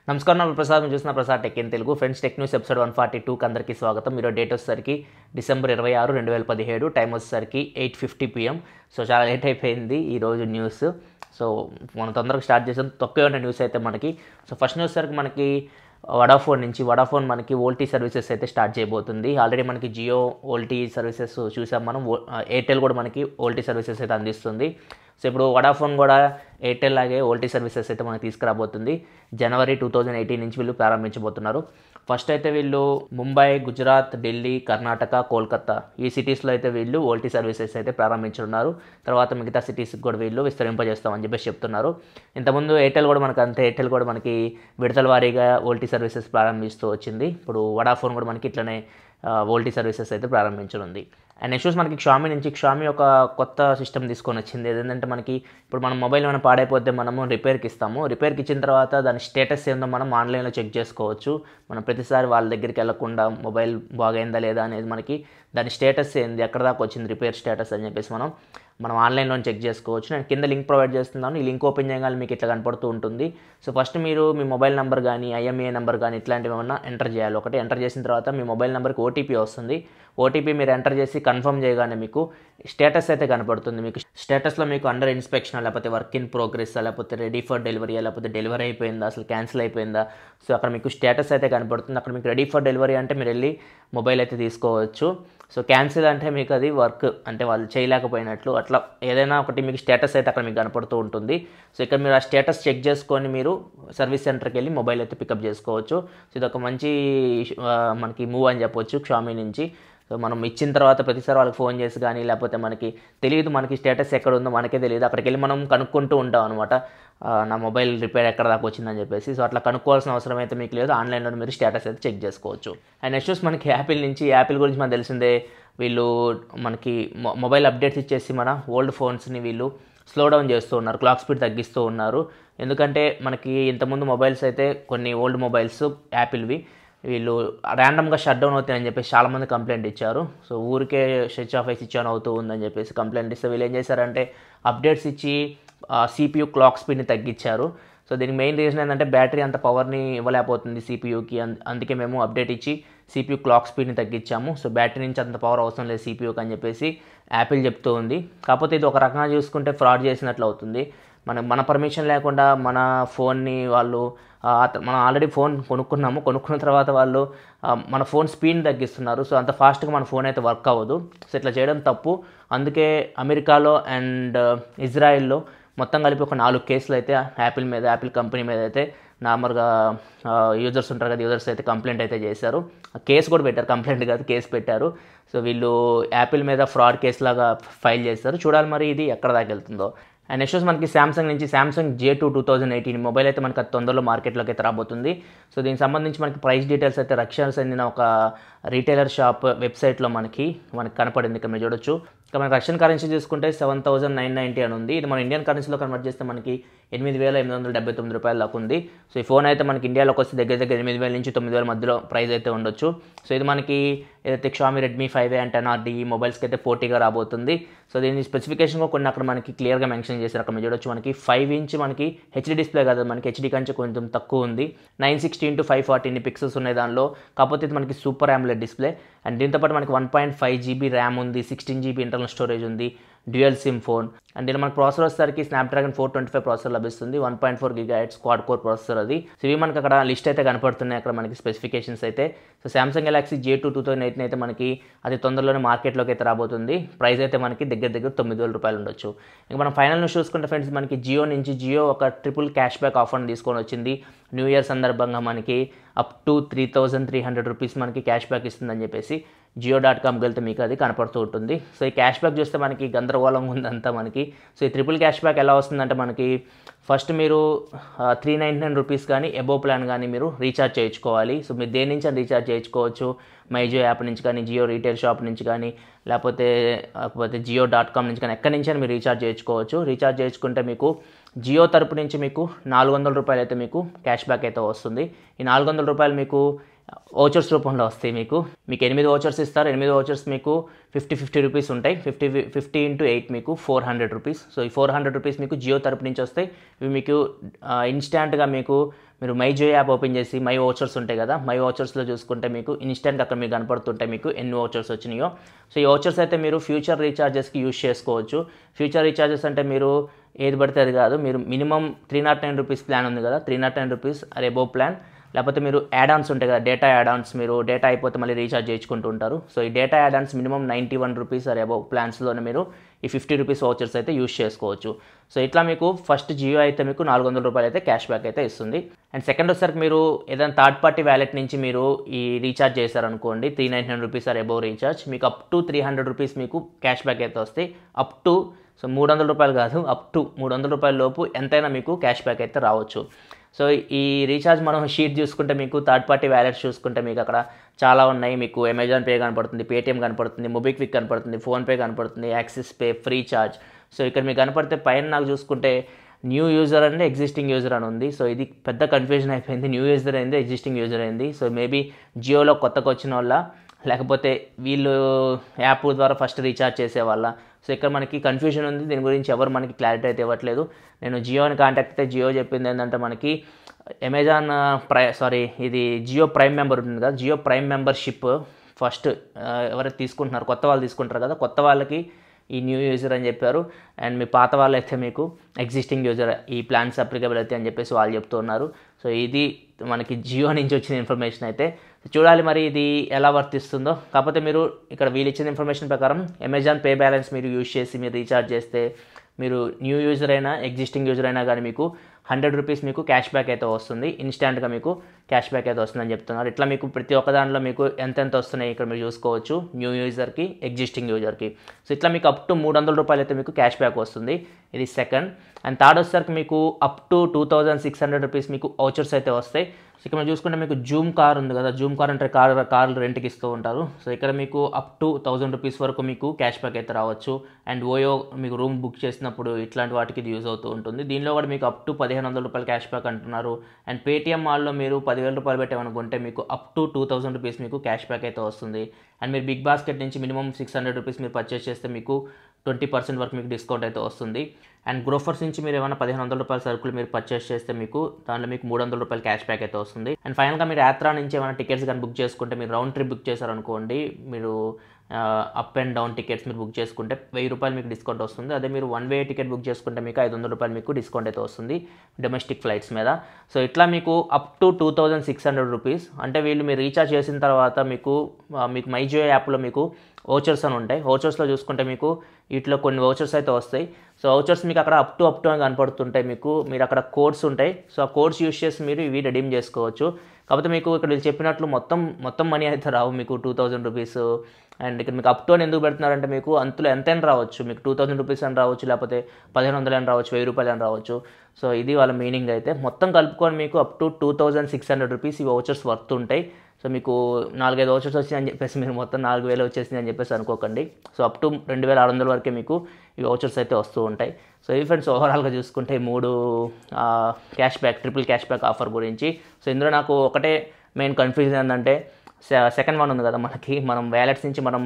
నమస్కారం నా ప్రసాద్ మీరు చూసిన Prasad tech in Telugu friends tech news episode one forty టూకి అందరికీ స్వాగతం మీరు డేట్ వచ్చేసరికి డిసెంబర్ ఇరవై ఆరు రెండు వేల పదిహేడు టైం వచ్చేసరికి ఎయిట్ ఫిఫ్టీ పిఎం సో చాలా లేట్ అయిపోయింది ఈరోజు న్యూస్ సో మనం తొందరగా స్టార్ట్ చేసాం తక్కువ ఉన్న న్యూస్ అయితే మనకి సో ఫస్ట్ న్యూస్ సరికి మనకి వడాఫోన్ నుంచి వడాఫోన్ మనకి ఓల్టీ సర్వీసెస్ అయితే స్టార్ట్ చేయబోతుంది ఆల్రెడీ మనకి జియో ఓల్టీ సర్వీసెస్ చూసాం మనం ఓ- ఎయిర్టెల్ కూడా మనకి ఓల్టీ సర్వీసెస్ అయితే అందిస్తుంది సో ఇప్పుడు వడాఫోన్ కూడా ఎయిర్టెల్ లాగే ఓల్టీ సర్వీసెస్ అయితే మనకి తీసుకురాబోతుంది జనవరి టూ థౌజండ్ ఎయిటీన్ నుంచి వీళ్ళు ప్రారంభించబోతున్నారు ఫస్ట్ అయితే వీళ్ళు ముంబై గుజరాత్ ఢిల్లీ కర్ణాటక కోల్కతా ఈ సిటీస్లో అయితే వీళ్ళు ఓల్టీ సర్వీసెస్ అయితే ప్రారంభించున్నారు తర్వాత మిగతా సిటీస్కి కూడా వీళ్ళు విస్తరింపజేస్తామని చెప్పేసి చెప్తున్నారు ఇంతకుముందు ఎయిర్టెల్ కూడా మనకి అంతే ఎయిర్టెల్ కూడా మనకి విడతల వారీగా ఓల్టీ సర్వీసెస్ ప్రారంభిస్తూ వచ్చింది ఇప్పుడు వడాఫోన్ కూడా మనకి ఇట్లనే ఓల్టీ సర్వీసెస్ అయితే ప్రారంభించనుంది అండ్ నెక్స్ట్ వచ్చి మనకి క్షామి నుంచి క్షామి ఒక కొత్త సిస్టమ్ తీసుకొని వచ్చింది ఏంటంటే మనకి ఇప్పుడు మన మొబైల్ ఏమైనా పాడైపోతే మనము రిపేర్కి ఇస్తాము రిపేర్కి ఇచ్చిన తర్వాత దాని స్టేటస్ ఏందో మనం ఆన్లైన్లో చెక్ చేసుకోవచ్చు మనం ప్రతిసారి వాళ్ళ దగ్గరికి వెళ్ళకుండా మొబైల్ బాగైందా లేదా అనేది మనకి దాని స్టేటస్ ఏంది ఎక్కడ దాకా వచ్చింది రిపేర్ స్టేటస్ అని చెప్పేసి మనం మనం ఆన్లైన్లో చెక్ చేసుకోవచ్చు నేను కింద లింక్ ప్రొవైడ్ చేస్తున్నాను ఈ లింక్ ఓపెన్ చేయగానే మీకు ఇట్లా కనపడుతూ ఉంటుంది సో ఫస్ట్ మీరు మీ మొబైల్ నెంబర్ కానీ ఐఎంఏ నెంబర్ కానీ ఇట్లాంటివి ఏమన్నా ఎంటర్ చేయాలి ఒకటి ఎంటర్ చేసిన తర్వాత మీ మొబైల్ నెంబర్కి ఓటీపీ వస్తుంది ఓటీపీ మీరు ఎంటర్ చేసి కన్ఫర్మ్ చేయగానే మీకు స్టేటస్ అయితే కనపడుతుంది మీకు స్టేటస్లో మీకు అండర్ ఇన్స్పెక్షన్ లేకపోతే వర్క్ ఇన్ ప్రోగ్రెస్ లేకపోతే రెడీ ఫర్ డెలివరీ లేకపోతే డెలివరీ అయిపోయిందా అసలు క్యాన్సిల్ అయిపోయిందా సో అక్కడ మీకు స్టేటస్ అయితే కనపడుతుంది అక్కడ మీకు రెడీ ఫర్ డెలివరీ అంటే మీరు వెళ్ళి మొబైల్ అయితే తీసుకోవచ్చు సో క్యాన్సిల్ అంటే మీకు అది వర్క్ అంటే వాళ్ళు చేయలేకపోయినట్లు అట్లా ఏదైనా ఒకటి మీకు స్టేటస్ అయితే అక్కడ మీకు కనపడుతూ ఉంటుంది సో ఇక్కడ మీరు ఆ స్టేటస్ చెక్ చేసుకొని మీరు సర్వీస్ సెంటర్కి వెళ్ళి మొబైల్ అయితే పికప్ చేసుకోవచ్చు సో ఇది ఒక మంచి ఆ, మనకి మూవ్ అని చెప్పొచ్చు క్షామి నుంచి సో మనం ఇచ్చిన తర్వాత ప్రతిసారి వాళ్ళకి ఫోన్ చేసి కానీ లేకపోతే మనకి తెలియదు మనకి స్టేటస్ ఎక్కడ ఉందో మనకే తెలియదు అక్కడికి వెళ్ళి మనం కనుక్కుంటూ ఉంటాం అనమాట నా మొబైల్ రిపేర్ ఎక్కడ దాకా వచ్చిందని చెప్పేసి సో అట్లా కనుక్కోవాల్సిన అవసరం అయితే మీకు లేదు ఆన్లైన్లో మీరు స్టేటస్ అయితే చెక్ చేసుకోవచ్చు అండ్ నెక్స్ట్ వచ్చి మనకి యాపిల్ నుంచి యాపిల్ గురించి మనకు తెలిసిందే వీళ్ళు మనకి మొ- మొబైల్ అప్డేట్స్ ఇచ్చేసి మన ఓల్డ్ ఫోన్స్ని వీళ్ళు స్లో డౌన్ చేస్తూ ఉన్నారు క్లాక్ స్పీడ్ తగ్గిస్తూ ఉన్నారు ఎందుకంటే మనకి ఇంతకుముందు మొబైల్స్ అయితే కొన్ని ఓల్డ్ మొబైల్స్ యాపిల్వి వీళ్ళు ర్యాండమ్గా షట్ డౌన్ అవుతాయని చెప్పేసి చాలామంది కంప్లైంట్ ఇచ్చారు సో ఊరికే స్విచ్ ఆఫ్ అయి స్విచ్ ఆన్ అవుతూ ఉందని చెప్పేసి కంప్లైంట్ ఇస్తే వీళ్ళు ఏం చేశారంటే అప్డేట్స్ ఇచ్చి సిపియూ క్లాక్ స్పీడ్ని తగ్గించారు సో దీనికి మెయిన్ రీజన్ ఏంటంటే బ్యాటరీ అంత పవర్ని ఇవ్వలేకపోతుంది సిపియూకి అందుకే మేము అప్డేట్ ఇచ్చి సిపియూ క్లాక్ స్పీడ్ని తగ్గించాము సో బ్యాటరీ నుంచి అంత పవర్ అవసరం లేదు సిపియూకి అని చెప్పేసి యాపిల్ చెప్తూ ఉంది కాకపోతే ఇది ఒక రకంగా చూసుకుంటే ఫ్రాడ్ చేసినట్లు అవుతుంది మన మన పర్మిషన్ లేకుండా మన ఫోన్ని వాళ్ళు ఆ, అత- మనం ఆల్రెడీ ఫోన్ కొనుక్కున్నాము కొనుక్కున్న తర్వాత వాళ్ళు ఆ, మన ఫోన్ స్పీడ్ తగ్గిస్తున్నారు సో అంత ఫాస్ట్గా మన ఫోన్ అయితే వర్క్ అవ్వదు సో ఇట్లా చేయడం తప్పు అందుకే అమెరికాలో అండ్ ఇజ్రాయెల్లో మొత్తం కలిపి ఒక నాలుగు కేసులు అయితే యాపిల్ మీద యాపిల్ కంపెనీ మీద అయితే నార్మల్గా యూజర్స్ ఉంటారు కదా యూజర్స్ అయితే కంప్లైంట్ అయితే చేశారు కేసు కూడా పెట్టారు కంప్లైంట్ కాదు కేసు పెట్టారు సో వీళ్ళు యాపిల్ మీద ఫ్రాడ్ కేసు లాగా ఫైల్ చేస్తారు చూడాలి మరి ఇది ఎక్కడ దాకా వెళ్తుందో అండ్ నెక్స్ట్ వచ్చి మనకి శాంసంగ్ నుంచి Samsung J two two thousand eighteen mobile అయితే మనకి అతి తొందరలో మార్కెట్లోకి అయితే రాబోతుంది సో దీనికి సంబంధించి మనకి ప్రైస్ డీటెయిల్స్ అయితే రక్షణ చెందిన ఒక రీటైలర్ షాప్ వెబ్సైట్లో మనకి మనకి కనపడింది ఇక్కడ మీరు చూడొచ్చు ఇక మనకి రష్యన్ కరెన్సీ చూసుకుంటే సెవెన్ థౌసండ్ నైన్ నైంటీ అని ఉంది ఇది మన ఇండియన్ కరెన్సీలో కన్వర్ట్ చేస్తే మనకి ఎనిమిది వేల ఎనిమిది వందల డెబ్బై తొమ్మిది రూపాయల దాకా ఉంది సో ఈ ఫోన్ అయితే మనకి ఇండియాలోకి వస్తే దగ్గర దగ్గర ఎనిమిది వేల నుంచి తొమ్మిది వేల మధ్యలో ప్రైస్ అయితే ఉండొచ్చు సో ఇది మనకి ఏదైతే Xiaomi Redmi five A and ten R D మొబైల్స్కి అయితే పోటీగా రాబోతుంది సో దీని స్పెసిఫికేషన్ కూడా కొన్ని అక్కడ మనకి క్లియర్గా మెన్షన్ చేశారు అక్కడ మీరు చూడొచ్చు మనకి ఫైవ్ ఇంచ్ మనకి హెచ్డి డిస్ప్లే కాదు మనకి హెచ్డి కంటే కొంచెం తక్కువ ఉంది nine sixty into five forty pixels ఉన్నాయి దానిలో కాకపోతే ఇది మనకి సూపర్ ఆమ్లెట్ డిస్ప్లే అండ్ దీంతో పాటు మనకి one point five GB RAM ఉంది సిక్స్టీన్ జీబీ ఇంటర్నల్ స్టోరేజ్ ఉంది డ్యూయల్ సిమ్ ఫోన్ అండ్ దీని మనకి ప్రాసెసర్ వచ్చేసరికి Snapdragon four twenty five processor లభిస్తుంది వన్ పాయింట్ ఫోర్ గిగా హెడ్ స్క్వాడ్ కోర్ ప్రాసెసర్ అది సో ఇవి మనకి అక్కడ లిస్ట్ అయితే కనపడుతున్నాయి అక్కడ మనకి స్పెసిఫికేషన్స్ అయితే so Samsung Galaxy J two two thousand eight అయితే మనకి అది తొందరలోనే మార్కెట్లోకి అయితే రాబోతుంది ప్రైస్ అయితే మనకి దగ్గర దగ్గర తొమ్మిది వేల రూపాయలు ఉండొచ్చు ఇంకా మనం ఫైనల్ న్యూస్ చూసుకుంటే ఫ్రెండ్స్ మనకి జియో నుంచి జియో ఒక ట్రిపుల్ క్యాష్ బ్యాక్ ఆఫర్ని తీసుకొని వచ్చింది న్యూ ఇయర్ సందర్భంగా మనకి up to three thousand three hundred rupees మనకి క్యాష్ బ్యాక్ ఇస్తుందని చెప్పేసి జియో డాట్ కామ్కి వెళ్తే మీకు అది కనపడుతూ ఉంటుంది సో ఈ క్యాష్ బ్యాక్ చూస్తే మనకి గందరగోళంగా ఉందంతా మనకి సో ఈ ట్రిపుల్ క్యాష్ బ్యాక్ ఎలా వస్తుందంటే మనకి ఫస్ట్ మీరు త్రీ నైంటీ నైన్ రూపీస్ కానీ ఎబో ప్లాన్ కానీ మీరు రీఛార్జ్ చేయించుకోవాలి సో మీరు దేని నుంచి అని రీఛార్జ్ చేయించుకోవచ్చు మైజియో యాప్ నుంచి కానీ జియో రీటైల్ షాప్ నుంచి కానీ లేకపోతే లేకపోతే జియో డాట్ కామ్ నుంచి కానీ ఎక్కడి నుంచి అయినా మీరు రీఛార్జ్ చేయించుకోవచ్చు రీఛార్జ్ చేయించుకుంటే మీకు జియో తరపు నుంచి మీకు నాలుగు వందల రూపాయలు అయితే మీకు క్యాష్ బ్యాక్ అయితే వస్తుంది ఈ నాలుగు వందల రూపాయలు మీకు ఓచర్స్ రూపంలో వస్తాయి మీకు మీకు ఎనిమిది ఓచర్స్ ఇస్తారు ఎనిమిది ఓచర్స్ మీకు ఫిఫ్టీ ఫిఫ్టీ రూపీస్ ఉంటాయి ఫిఫ్టీ ఫిఫ్టీ ఇంటూ ఎయిట్ మీకు ఫోర్ హండ్రెడ్ రూపీస్ సో ఈ ఫోర్ హండ్రెడ్ రూపీస్ మీకు జియో తరపు నుంచి వస్తాయి ఇవి మీకు ఇన్స్టాంట్గా మీకు మీరు మై జియో యాప్ ఓపెన్ చేసి మై ఓచర్స్ ఉంటాయి కదా మై ఓచర్స్లో చూసుకుంటే మీకు ఇన్స్టెంట్ అక్కడ మీకు కనపడుతుంటాయి మీకు ఎన్ని ఓచర్స్ వచ్చినాయో సో ఈ ఓచర్స్ అయితే మీరు ఫ్యూచర్ రీఛార్జెస్కి యూజ్ చేసుకోవచ్చు ఫ్యూచర్ రీఛార్జెస్ అంటే మీరు ఏది పడితే అది కాదు మీరు minimum three nought nine rupees plan ఉంది కదా three nought nine rupees or above plan లేకపోతే మీరు యాడ్ ఆన్స్ ఉంటాయి కదా డేటా యాడ్ ఆన్స్ మీరు డేటా అయిపోతే మళ్ళీ రీఛార్జ్ చేయించుకుంటూ ఉంటారు సో ఈ data add ons minimum ninety one rupees or above ప్లాన్స్లోనే మీరు ఈ ఫిఫ్టీ రూపీస్ వౌచర్స్ అయితే యూస్ చేసుకోవచ్చు సో ఇట్లా మీకు ఫస్ట్ జియో అయితే మీకు నాలుగు వందల రూపాయలు అయితే క్యాష్ బ్యాక్ అయితే ఇస్తుంది అండ్ సెకండ్ వచ్చేసరికి మీరు ఏదైనా థర్డ్ పార్టీ వ్యాలెట్ నుంచి మీరు ఈ రీఛార్జ్ చేశారనుకోండి three nine nine rupees or above recharge మీకు up to three hundred rupees మీకు క్యాష్ బ్యాక్ అయితే వస్తాయి అప్ టు సో మూడు వందల రూపాయలు కాదు అప్ టు మూడు వందల రూపాయల లోపు ఎంతైనా మీకు క్యాష్ బ్యాక్ అయితే రావచ్చు సో ఈ రీఛార్జ్ మనం షీట్ చూసుకుంటే మీకు థర్డ్ పార్టీ వ్యాలెట్స్ చూసుకుంటే మీకు అక్కడ చాలా ఉన్నాయి మీకు అమెజాన్ పే కనపడుతుంది పేటిఎం కనపడుతుంది మొబిక్విక్ కనపడుతుంది ఫోన్పే కనపడుతుంది Axis Pay free charge so ఇక్కడ మీకు కనపడితే పైన నాకు చూసుకుంటే new user and existing user అని ఉంది సో ఇది పెద్ద కన్ఫ్యూజన్ అయిపోయింది న్యూ యూజర్ అయింది ఎగ్జిస్టింగ్ యూజర్ అయింది సో మేబీ జియోలో కొత్తగా వచ్చిన వాళ్ళ లేకపోతే వీళ్ళు యాప్ ద్వారా ఫస్ట్ రీఛార్జ్ చేసే వాళ్ళ సో ఇక్కడ మనకి కన్ఫ్యూజన్ ఉంది దీని గురించి ఎవరు మనకి క్లారిటీ అయితే ఇవ్వట్లేదు నేను జియోని కాంటాక్ట్ అయితే జియో చెప్పింది ఏంటంటే మనకి అమెజాన్ ప్రై సారీ ఇది జియో ప్రైమ్ మెంబర్ ఉంటుంది కదా జియో ప్రైమ్ మెంబర్షిప్ ఫస్ట్ ఎవరైతే తీసుకుంటున్నారు కొత్త వాళ్ళు తీసుకుంటారు కదా కొత్త వాళ్ళకి ఈ న్యూ యూజర్ అని చెప్పారు అండ్ మీ పాత వాళ్ళు అయితే మీకు ఎగ్జిస్టింగ్ యూజర్ ఈ ప్లాన్స్ అప్లికబుల్ అయితే అని చెప్పేసి వాళ్ళు చెప్తున్నారు సో ఇది మనకి జియో నుంచి వచ్చిన ఇన్ఫర్మేషన్ అయితే చూడాలి మరి ఇది ఎలా వర్తిస్తుందో కాకపోతే మీరు ఇక్కడ వీళ్ళు ఇచ్చిన ఇన్ఫర్మేషన్ ప్రకారం అమెజాన్ పే బ్యాలెన్స్ మీరు యూజ్ చేసి మీరు రీఛార్జ్ చేస్తే మీరు న్యూ యూజర్ అయినా ఎగ్జిస్టింగ్ యూజర్ అయినా కానీ మీకు హండ్రెడ్ రూపీస్ మీకు క్యాష్ బ్యాక్ అయితే వస్తుంది ఇన్స్టాంట్గా మీకు క్యాష్ బ్యాక్ అయితే వస్తుందని చెప్తున్నారు ఇట్లా మీకు ప్రతి ఒక్క దాంట్లో మీకు ఎంతెంత వస్తున్నాయి ఇక్కడ మీరు చూసుకోవచ్చు న్యూ యూజర్కి ఎగ్జిస్టింగ్ యూజర్కి సో ఇట్లా మీకు అప్ టు మూడు వందల రూపాయలు అయితే మీకు క్యాష్ బ్యాక్ వస్తుంది ఇది సెకండ్ అండ్ థర్డ్ వచ్చేసరికి మీకు up to two thousand six hundred rupees మీకు అవుచర్స్ అయితే వస్తాయి సో ఇక్కడ మనం చూసుకుంటే మీకు జూమ్ కార్ ఉంది కదా జూమ్ కార్ అంటే కార్ కార్లు రెంట్కి ఇస్తూ ఉంటారు సో ఇక్కడ మీకు అప్ టు థౌజండ్ రూపీస్ వరకు మీకు క్యాష్ బ్యాక్ అయితే రావచ్చు అండ్ ఓయో మీకు రూమ్ బుక్ చేసినప్పుడు ఇట్లాంటి వాటికి ఇది యూజ్ అవుతూ ఉంటుంది దీనిలో కూడా మీకు అప్ టు పదిహేను వందల రూపాయలు క్యాష్ బ్యాక్ అంటున్నారు అండ్ పేటీఎం మాల్లో మీరు పదివేల రూపాయలు పెట్టామనుకుంటే మీకు up to two thousand rupees మీకు క్యాష్ బ్యాక్ అయితే వస్తుంది అండ్ మీరు బిగ్ బాస్కెట్ నుంచి మినిమం సిక్స్ హండ్రెడ్ రూపీస్ మీరు పర్చేస్ చేస్తే మీకు ట్వంటీ పర్సెంట్ వరకు మీకు డిస్కౌంట్ అయితే వస్తుంది అండ్ గ్రోఫర్స్ నుంచి మీరు ఏమైనా పదిహేను వందల రూపాయల సరుకులు మీరు పర్చేస్ చేస్తే మీకు దాంట్లో మీకు మూడు వందల రూపాయలు క్యాష్ బ్యాక్ అయితే వస్తుంది అండ్ ఫైనల్గా మీరు యాత్రా నుంచి ఏమైనా టికెట్స్ కానీ బుక్ చేసుకుంటే మీరు రౌండ్ ట్రిప్ బుక్ చేశారనుకోండి మీరు అప్ అండ్ డౌన్ టికెట్స్ మీరు బుక్ చేసుకుంటే వెయ్యి రూపాయలు మీకు డిస్కౌంట్ వస్తుంది అదే మీరు వన్ వే టికెట్ బుక్ చేసుకుంటే మీకు ఐదు వందల రూపాయలు మీకు డిస్కౌంట్ అయితే వస్తుంది డొమెస్టిక్ ఫ్లైట్స్ మీద సో ఇట్లా మీకు up to two thousand six hundred rupees అంటే వీళ్ళు మీరు రీఛార్జ్ చేసిన తర్వాత మీకు మీకు మైజియో యాప్లో మీకు ఓచర్స్ అని ఉంటాయి ఓచర్స్లో చూసుకుంటే మీకు వీటిలో కొన్ని ఓచర్స్ అయితే వస్తాయి సో ఓచర్స్ మీకు అక్కడ అప్ టు అప్ టు అని కనపడుతుంటాయి మీకు మీరు అక్కడ కోడ్స్ ఉంటాయి సో ఆ కోడ్స్ యూస్ చేసి మీరు ఇవి రెడీమ్ చేసుకోవచ్చు కాకపోతే మీకు ఇక్కడ వీళ్ళు చెప్పినట్లు మొత్తం మొత్తం మనీ అయితే రావు మీకు టూ థౌజండ్ రూపీస్ అండ్ ఇక్కడ మీకు అప్ టు అని ఎందుకు పెడుతున్నారంటే మీకు అంతలో ఎంతైనా రావచ్చు మీకు టూ థౌసండ్ రూపీస్ అని రావచ్చు లేకపోతే పదిహేను వందలు అని రావచ్చు వెయ్యి రూపాయలు అని రావచ్చు సో ఇది వాళ్ళ మీనింగ్ అయితే మొత్తం కలుపుకొని మీకు up to two thousand six hundred rupees ఈ ఓచర్స్ వర్త్ ఉంటాయి సో మీకు నాలుగైదు ఓచర్స్ వచ్చినాయి అని చెప్పేసి మీరు మొత్తం నాలుగు వేలు వచ్చేసింది అని చెప్పేసి అనుకోకండి సో అప్ టు రెండు వేల ఆరు వందల వరకే మీకు ఈ ఓచర్స్ అయితే వస్తూ ఉంటాయి సో ఈ ఫ్రెండ్స్ ఓవరాల్గా చూసుకుంటే ఈ మూడు cash back triple cash back offer గురించి సో ఇందులో నాకు ఒకటే మెయిన్ కన్ఫ్యూజన్ ఏంటంటే సెకండ్ వన్ ఉంది కదా మనకి మనం వ్యాలెట్స్ నుంచి మనం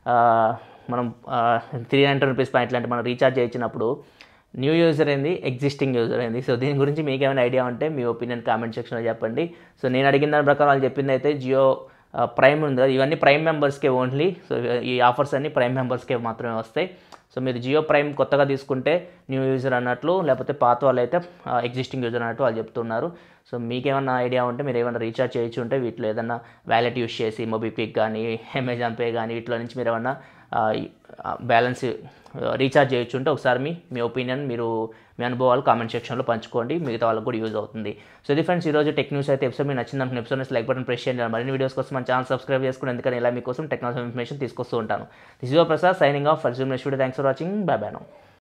మనం త్రీ హండ్రెడ్ రూపీస్ పాయింట్ లాంటి మనం రీఛార్జ్ చేయించినప్పుడు న్యూ యూజర్ ఏంది ఎగ్జిస్టింగ్ యూజర్ ఏంది సో దీని గురించి మీకు ఏమైనా ఐడియా ఉంటే మీ ఒపీనియన్ కామెంట్ సెక్షన్లో చెప్పండి సో నేను అడిగిన దాని ప్రకారం వాళ్ళు చెప్పింది అయితే జియో ప్రైమ్ ఉంది కదా ఇవన్నీ ప్రైమ్ మెంబర్స్కే ఓన్లీ సో ఈ ఆఫర్స్ అన్ని ప్రైమ్ మెంబర్స్కే మాత్రమే వస్తాయి సో మీరు జియో ప్రైమ్ కొత్తగా తీసుకుంటే న్యూ యూజర్ అన్నట్లు లేకపోతే పాత వాళ్ళు అయితే ఎగ్జిస్టింగ్ యూజర్ అన్నట్టు వాళ్ళు చెప్తున్నారు సో మీకేమన్నా ఐడియా ఉంటే మీరు ఏమైనా రీఛార్జ్ చేయొచ్చు ఉంటే వీటిలో ఏదైనా వ్యాలెట్ యూస్ చేసి మొబిక్విక్ కానీ అమెజాన్ పే కానీ వీటిలో నుంచి మీరు ఏమన్నా బ్యాలెన్స్ రీఛార్జ్ చేయొచ్చు ఉంటే ఒకసారి మీ మీ ఒపీనియన్ మీరు మీ అనుభవాలు కామెంట్ సెక్షన్లో పంచుకోండి మిగతా వాళ్ళకి కూడా యూజ్ అవుతుంది సో ఇది ఫ్రెండ్స్ ఈరోజు టెక్ న్యూస్ అయితే ఎపిసోడ్ మీకు నచ్చింది అనుకున్న ఎపిసోడ్ లైక్ బటన్ ప్రెస్ చేయండి మరిన్ని వీడియోస్ కోసం మన ఛానల్ సబ్స్క్రైబ్ చేసుకుని ఎందుకని ఇలా మీకోసం టెక్నాలజీ ఇన్ఫర్మేషన్ తీసుకొస్తూ ఉంటాను this your Prasad signing off for Zoom next video thanks for watching bye bye no